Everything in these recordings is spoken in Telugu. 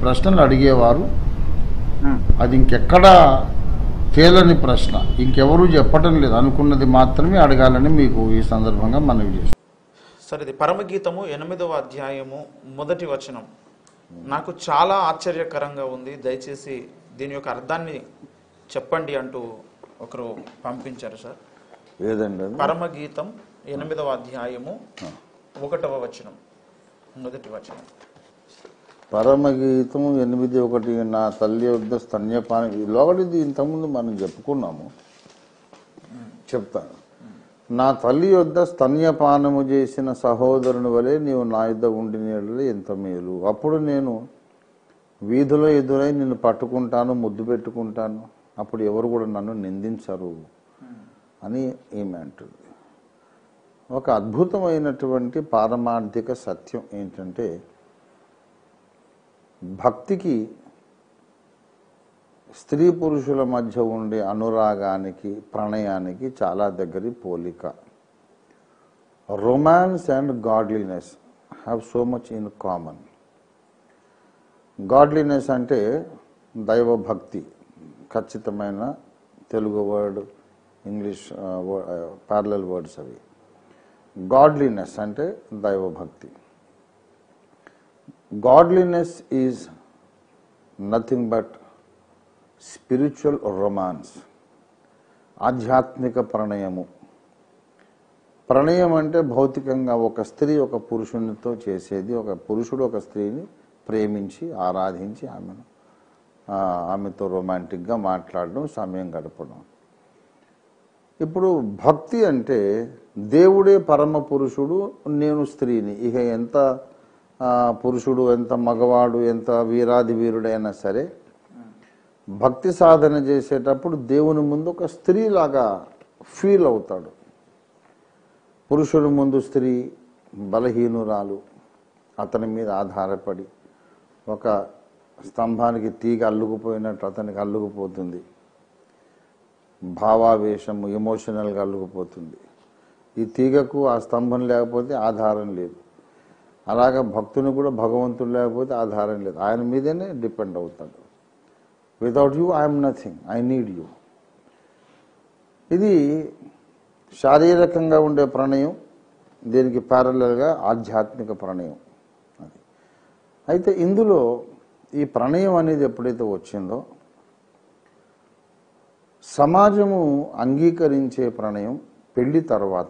ప్రశ్నలు అడిగేవారు అది ఇంకెక్కడా తేలని ప్రశ్న ఇంకెవరూ చెప్పటం లేదు అనుకున్నది మాత్రమే అడగాలని మీకు ఈ సందర్భంగా మనవి చేస్తాం సరే ఇది పరమగీతము ఎనిమిదవ అధ్యాయము మొదటి వచనం నాకు చాలా ఆశ్చర్యకరంగా ఉంది దయచేసి దీని యొక్క అర్థాన్ని చెప్పండి అంటూ ఒకరు పంపించారు సార్ ఏదండి అది? పరమగీతం ఎనిమిదవ అధ్యాయము ఒకటవ వచనం మొదటి వచనం పరమగీతం ఎనిమిది ఒకటి నా తల్లి వద్ద స్తన్యపానం లోగడిది ఇంతకుముందు మనం చెప్పుకున్నాము చెప్తాను నా తల్లి యొద్ద స్తన్యపానము చేసిన సహోదరుని వలె నీవు నా యొద్ద ఉండిన యెడల ఎంత మేలు అప్పుడు నేను వీధిలో ఎదురై నిన్ను పట్టుకుంటాను ముద్దు పెట్టుకుంటాను అప్పుడు ఎవరు కూడా నన్ను నిందించరు అని ఈమె అంటుంది ఒక అద్భుతమైనటువంటి పారమార్థిక సత్యం ఏంటంటే భక్తికి స్త్రీ పురుషుల మధ్య ఉండే అనురాగానికి ప్రణయానికి చాలా దగ్గరి పోలిక romance and godliness have so much in common godliness అంటే దైవభక్తి ఖచ్చితమైన Telugu word English parallel words అవి గాడ్లీనెస్ అంటే దైవభక్తి godliness is nothing but spiritual romance ఆధ్యాత్మిక ప్రణయము ప్రణయం అంటే భౌతికంగా ఒక స్త్రీ ఒక పురుషునితో చేసేది ఒక పురుషుడు ఒక స్త్రీని ప్రేమించి ఆరాధించి ఆమెను ఆ, ఆమెతో రొమాంటిక్గా మాట్లాడడం సమయం గడపడం ఇప్పుడు భక్తి అంటే దేవుడే పరమ పురుషుడు నేను స్త్రీని ఇక ఎంత ఆ, పురుషుడు ఎంత మగవాడు ఎంత వీరాది వీరుడైనా సరే భక్తి సాధన చేసేటప్పుడు దేవుని ముందు ఒక స్త్రీలాగా ఫీల్ అవుతాడు పురుషుడి ముందు స్త్రీ బలహీనురాలు అతని మీద ఆధారపడి ఒక స్తంభానికి తీగ అల్లుకుపోయినట్టు అతనికి అల్లుకుపోతుంది భావావేశము ఎమోషనల్గా అల్లుకుపోతుంది ఈ తీగకు ఆ స్తంభం లేకపోతే ఆధారం లేదు అలాగే భక్తుని కూడా భగవంతుడు లేకపోతే ఆధారం లేదు ఆయన మీదనే డిపెండ్ అవుతాడు without you I'm nothing I need you ఇది శారీరకంగా ఉండే ప్రణయం దీనికి ప్యారలల్గా ఆధ్యాత్మిక ప్రణయం అది అయితే ఇందులో ఈ ప్రణయం అనేది ఎప్పుడైతే వచ్చిందో సమాజము అంగీకరించే ప్రణయం పెళ్లి తర్వాత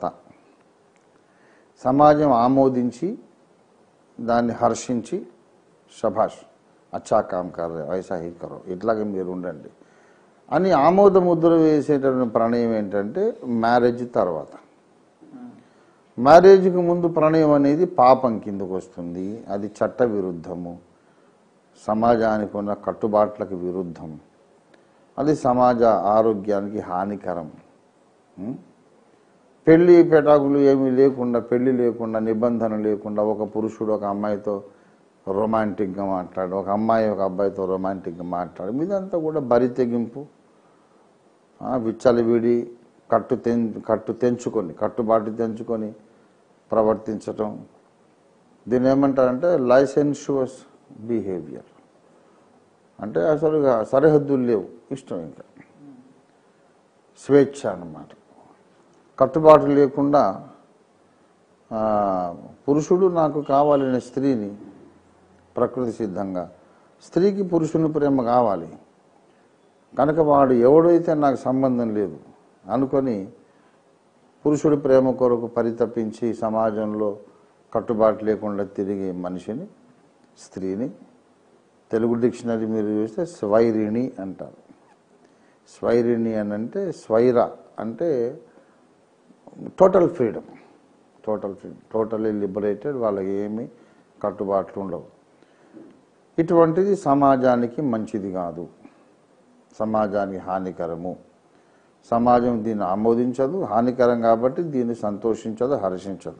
సమాజం ఆమోదించి దాన్ని హర్షించి శభాష్ అచ్చా కామ్ కర్ వైసా హీ కరో ఇట్లాగే మీరు ఉండండి అని ఆమోద ముద్ర వేసేటటువంటి ప్రణయం ఏంటంటే మ్యారేజ్ తర్వాత మ్యారేజ్కి ముందు ప్రణయం అనేది పాపం కిందకు వస్తుంది అది చట్ట విరుద్ధము సమాజానికి ఉన్న కట్టుబాట్లకు విరుద్ధం అది సమాజ ఆరోగ్యానికి హానికరం ఉం? పెళ్లి పెటాకులు ఏమీ లేకుండా పెళ్లి లేకుండా నిబంధన లేకుండా ఒక పురుషుడు ఒక అమ్మాయితో రొమాంటిక్గా మాట్లాడు ఒక అమ్మాయి ఒక అబ్బాయితో రొమాంటిక్గా మాట్లాడు ఇదంతా కూడా బరి తెగింపు ఆ, విచ్చలవిడి కట్టు తెం కట్టు తెంచుకొని కట్టుబాటు తెంచుకొని ప్రవర్తించటం దీన్ని ఏమంటారంటే లైసెన్షువస్ బిహేవియర్ అంటే అసలు ఇక సరిహద్దులు లేవు ఇష్టం ఇంకా స్వేచ్ఛ అన్నమాట కట్టుబాటు లేకుండా ఆ, పురుషుడు నాకు కావాలనే స్త్రీని ప్రకృతి సిద్ధంగా స్త్రీకి పురుషుని ప్రేమ కావాలి కనుక వాడు ఎవడైతే నాకు సంబంధం లేదు అనుకొని పురుషుడి ప్రేమ కొరకు పరితపించి సమాజంలో కట్టుబాటు లేకుండా తిరిగే మనిషిని స్త్రీని తెలుగు డిక్షనరీ మీరు చూస్తే స్వైరిణి అంటారు స్వైరిణి అని అంటే స్వైర అంటే total freedom total freedom totally liberated వాళ్ళకి ఏమీ కట్టుబాట్లు ఉండవు ఇటువంటిది సమాజానికి మంచిది కాదు సమాజానికి హానికరము సమాజం దీన్ని ఆమోదించదు హానికరం కాబట్టి దీన్ని సంతోషించదు హర్షించదు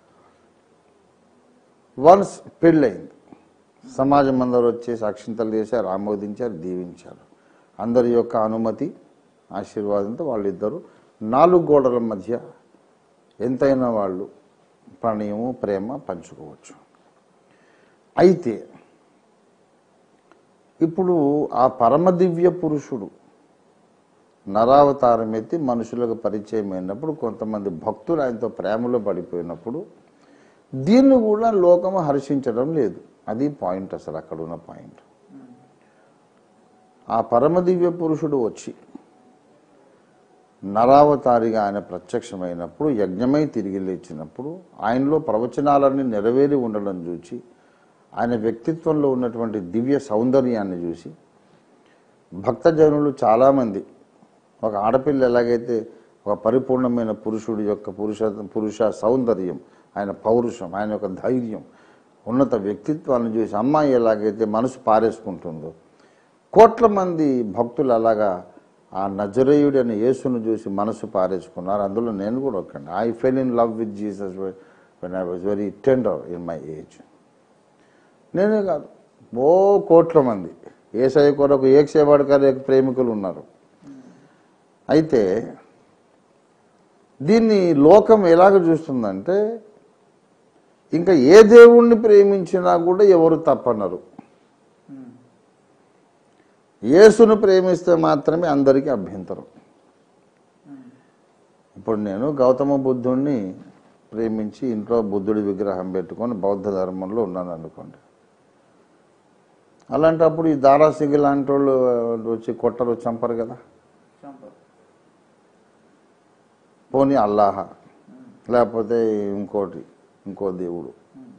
వన్స్ పెళ్ళయింది సమాజం అందరూ వచ్చేసి అక్షింతలు చేశారు ఆమోదించారు దీవించారు అందరి యొక్క అనుమతి ఆశీర్వాదంతో వాళ్ళిద్దరూ నాలుగు గోడల మధ్య ఎంతైనా వాళ్ళు ప్రణయము ప్రేమ పంచుకోవచ్చు అయితే ఇప్పుడు ఆ పరమ దివ్య పురుషుడు నరావతారం ఎత్తి మనుషులకు పరిచయం అయినప్పుడు కొంతమంది భక్తులు ఆయనతో ప్రేమలో పడిపోయినప్పుడు దీన్ని కూడా లోకము హర్షించడం లేదు అది పాయింట్ అసలు అక్కడ ఉన్న పాయింట్ ఆ పరమ దివ్య పురుషుడు వచ్చి నరావతారిగా ఆయన ప్రత్యక్షమైనప్పుడు యజ్ఞమై తిరిగి లేచినప్పుడు ఆయనలో ప్రవచనాలన్నీ నెరవేరి ఉండడం చూసి ఆయన వ్యక్తిత్వంలో ఉన్నటువంటి దివ్య సౌందర్యాన్ని చూసి భక్తజనులు చాలామంది ఒక ఆడపిల్ల ఎలాగైతే ఒక పరిపూర్ణమైన పురుషుడి యొక్క పురుష పురుష సౌందర్యం ఆయన పౌరుషం ఆయన యొక్క ధైర్యం ఉన్నత వ్యక్తిత్వాన్ని చూసి అమ్మాయి ఎలాగైతే మనసు పారేసుకుంటుందో కోట్ల మంది భక్తులు అలాగా ఆ నజరేయుడి అనే యేసును చూసి మనసు పారేసుకున్నారు అందులో నేను కూడా ఒకండి I fell in love with Jesus when I was very tender in my age నేనే కాదు ఓ కోట్ల మంది ఏసఐ కొరకు ఏకసేవాడకారు ఏక ప్రేమికులు ఉన్నారు అయితే దీన్ని లోకం ఎలాగ చూస్తుందంటే ఇంకా ఏ దేవుణ్ణి ప్రేమించినా కూడా ఎవరు తప్పనరు యేసును ప్రేమిస్తే మాత్రమే అందరికీ అభ్యంతరం ఇప్పుడు నేను గౌతమ బుద్ధుణ్ణి ప్రేమించి ఇంట్లో బుద్ధుడి విగ్రహం పెట్టుకొని బౌద్ధ ధర్మంలో ఉన్నాను అనుకోండి అలాంటప్పుడు ఈ దారాసిగి లాంటి వాళ్ళు వచ్చి కొట్టరు చంపరు కదా పోనీ అల్లాహ లేకపోతే ఇంకోటి ఇంకో దేవుడు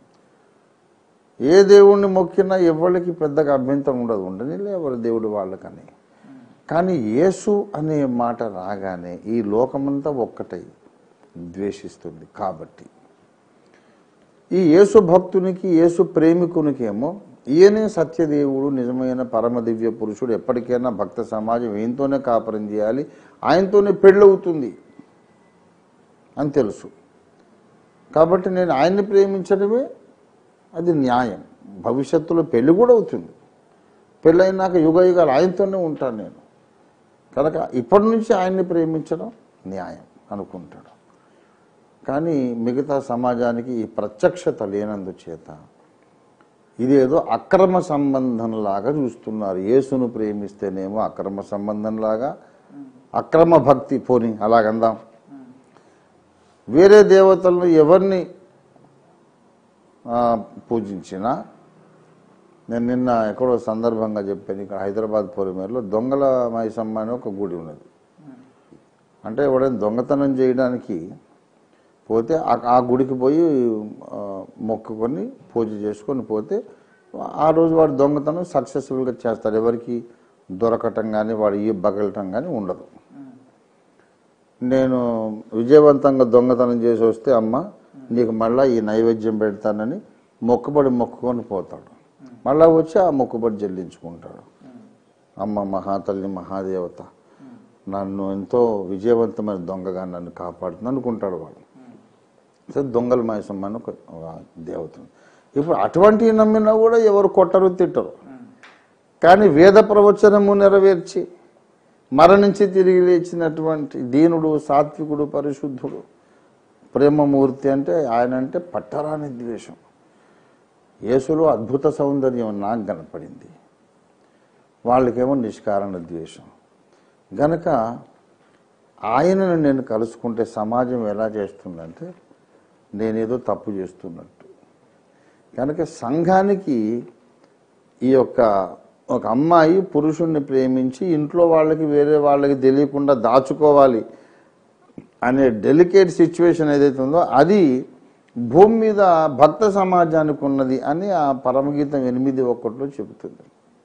ఏ దేవుణ్ణి మొక్కినా ఎవరికి పెద్దగా అభ్యంతరం ఉండదు ఉండని ఎవరి దేవుడు వాళ్ళకని కానీ యేసు అనే మాట రాగానే ఈ లోకమంతా ఒక్కటై ద్వేషిస్తుంది కాబట్టి ఈ యేసు భక్తునికి యేసు ప్రేమికునికి ఏమో ఈయనే సత్యదేవుడు నిజమైన పరమ దివ్య పురుషుడు ఎప్పటికైనా భక్త సమాజం ఈయనతోనే కాపురం చేయాలి ఆయనతోనే పెళ్ళవుతుంది అని తెలుసు కాబట్టి నేను ఆయన్ని ప్రేమించడమే అది న్యాయం భవిష్యత్తులో పెళ్లి కూడా అవుతుంది పెళ్ళైనాక యుగ యుగాలు ఆయనతోనే ఉంటాను నేను కనుక ఇప్పటి నుంచి ఆయన్ని ప్రేమించడం న్యాయం అనుకుంటాడు కానీ మిగతా సమాజానికి ఈ ప్రత్యక్షత లేనందుచేత ఇదేదో అక్రమ సంబంధంలాగా చూస్తున్నారు యేసును ప్రేమిస్తేనేమో అక్రమ సంబంధంలాగా అక్రమ భక్తి పోని అలాగందాం వేరే దేవతలను ఎవరిని ఆ, పూజించినా నేను నిన్న ఎక్కడో సందర్భంగా చెప్పాను ఇక్కడ హైదరాబాద్ పొలిమేరలో దొంగల మైసమ్మ అని ఒక గుడి ఉన్నది అంటే ఎవడైనా దొంగతనం చేయడానికి పోతే ఆ- ఆ గుడికి పోయి ఆ, మొక్కుకొని పూజ చేసుకొని పోతే ఆ రోజు వాడు దొంగతనం సక్సెస్ఫుల్గా చేస్తాడు ఎవరికి దొరకటం కానీ వాడు ఈ బగలటం కానీ ఉండదు నేను విజయవంతంగా దొంగతనం చేసి వస్తే అమ్మ నీకు మళ్ళా ఈ నైవేద్యం పెడతానని మొక్కుబడి మొక్కుకొని పోతాడు మళ్ళా వచ్చి ఆ మొక్కుబడి చెల్లించుకుంటాడు అమ్మ మహాతల్లి మహాదేవత నన్ను ఎంతో విజయవంతమైన దొంగగా నన్ను కాపాడుతుంది అనుకుంటాడు వాడు సో దొంగల మాయసం అని ఒక ఒక దేవత ఉంది. ఇప్పుడు అటువంటివి నమ్మినా కూడా ఎవరు కొట్టరు తిట్టరు కానీ వేద ప్రవచనము నెరవేర్చి మరణించి తిరిగి లేచినటువంటి దీనుడు సాత్వికుడు పరిశుద్ధుడు ప్రేమమూర్తి అంటే ఆయన అంటే పట్టరాని ద్వేషం యేసులో అద్భుత సౌందర్యం నాకు కనపడింది వాళ్ళకేమో నిష్కారణ ద్వేషం గనక ఆయనను నేను కలుసుకుంటే సమాజం ఎలా చేస్తుందంటే నేనేదో తప్పు చేస్తున్నట్టు కనుక సంఘానికి ఈ యొక్క ఒక అమ్మాయి పురుషుణ్ణి ప్రేమించి ఇంట్లో వాళ్ళకి వేరే వాళ్ళకి తెలియకుండా దాచుకోవాలి అనే డెలికేట్ సిచ్యువేషన్ ఏదైతే ఉందో అది భూమి మీద భక్త సమాజానికి ఉన్నది అని ఆ పరమగీతం ఎనిమిది ఒకటిలో చెబుతుంది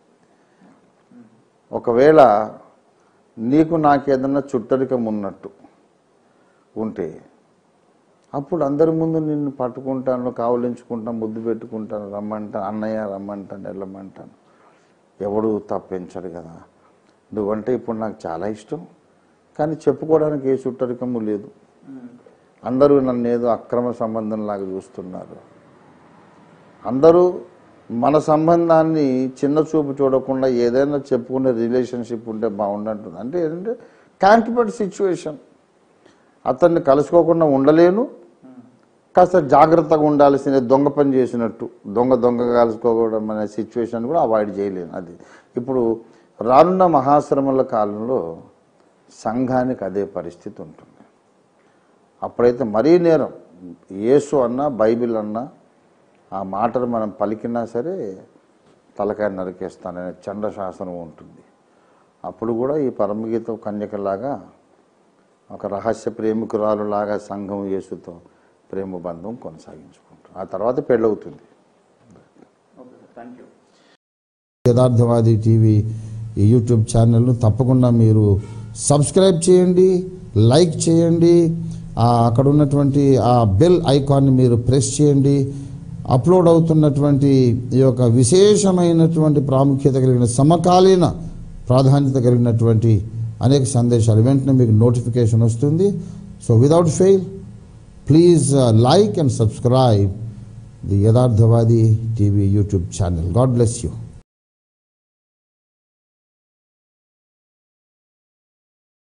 ఒకవేళ నీకు నాకేదన్నా చుట్టరికం ఉన్నట్టు ఉంటే అప్పుడు అందరి ముందు నిన్ను పట్టుకుంటాను కావలించుకుంటాను ముద్దు పెట్టుకుంటాను రమ్మంటాను అన్నయ్య రమ్మంటాను వెళ్ళమంటాను ఎవడు తప్పించడు కదా నువ్వంటే ఇప్పుడు నాకు చాలా ఇష్టం కానీ చెప్పుకోవడానికి ఏ చుట్టరికము లేదు అందరూ నన్ను ఏదో అక్రమ సంబంధం లాగా చూస్తున్నారు అందరూ మన సంబంధాన్ని చిన్న చూపు చూడకుండా ఏదైనా చెప్పుకునే రిలేషన్షిప్ ఉంటే బాగుండంటుంది అంటే ఏంటంటే కాంటిపేట్ సిచ్యువేషన్ అతన్ని కలుసుకోకుండా ఉండలేను కాస్త జాగ్రత్తగా ఉండాల్సిన దొంగ పని చేసినట్టు దొంగ దొంగ కాల్చుకోవడం అనే సిచ్యువేషన్ కూడా అవాయిడ్ చేయలేను అది ఇప్పుడు రానున్న మహాశ్రమల కాలంలో సంఘానికి అదే పరిస్థితి ఉంటుంది అప్పుడైతే మరీ నేరం యేసు అన్నా బైబిల్ అన్నా ఆ మాటలు మనం పలికినా సరే తలకాయ నరికేస్తాననే చండ శాసనం ఉంటుంది అప్పుడు కూడా ఈ పరమగీత కన్యకలాగా ఒక రహస్య ప్రేమికురాలు లాగా సంఘం యేసుతో ప్రేమ బంధం కొనసాగించుకుంటాం ఆ తర్వాత పెళ్ళవుతుంది థ్యాంక్ యూ యథార్థవాది టీవీ ఈ యూట్యూబ్ ఛానల్ను తప్పకుండా మీరు సబ్స్క్రైబ్ చేయండి లైక్ చేయండి ఆ అక్కడ ఉన్నటువంటి ఆ బెల్ ఐకాన్ని మీరు ప్రెస్ చేయండి అప్లోడ్ అవుతున్నటువంటి ఈ యొక్క విశేషమైనటువంటి ప్రాముఖ్యత కలిగిన సమకాలీన ప్రాధాన్యత కలిగినటువంటి అనేక సందేశాలు వెంటనే మీకు నోటిఫికేషన్ వస్తుంది so without fail please like and subscribe the Yatharthavadi TV YouTube channel God bless you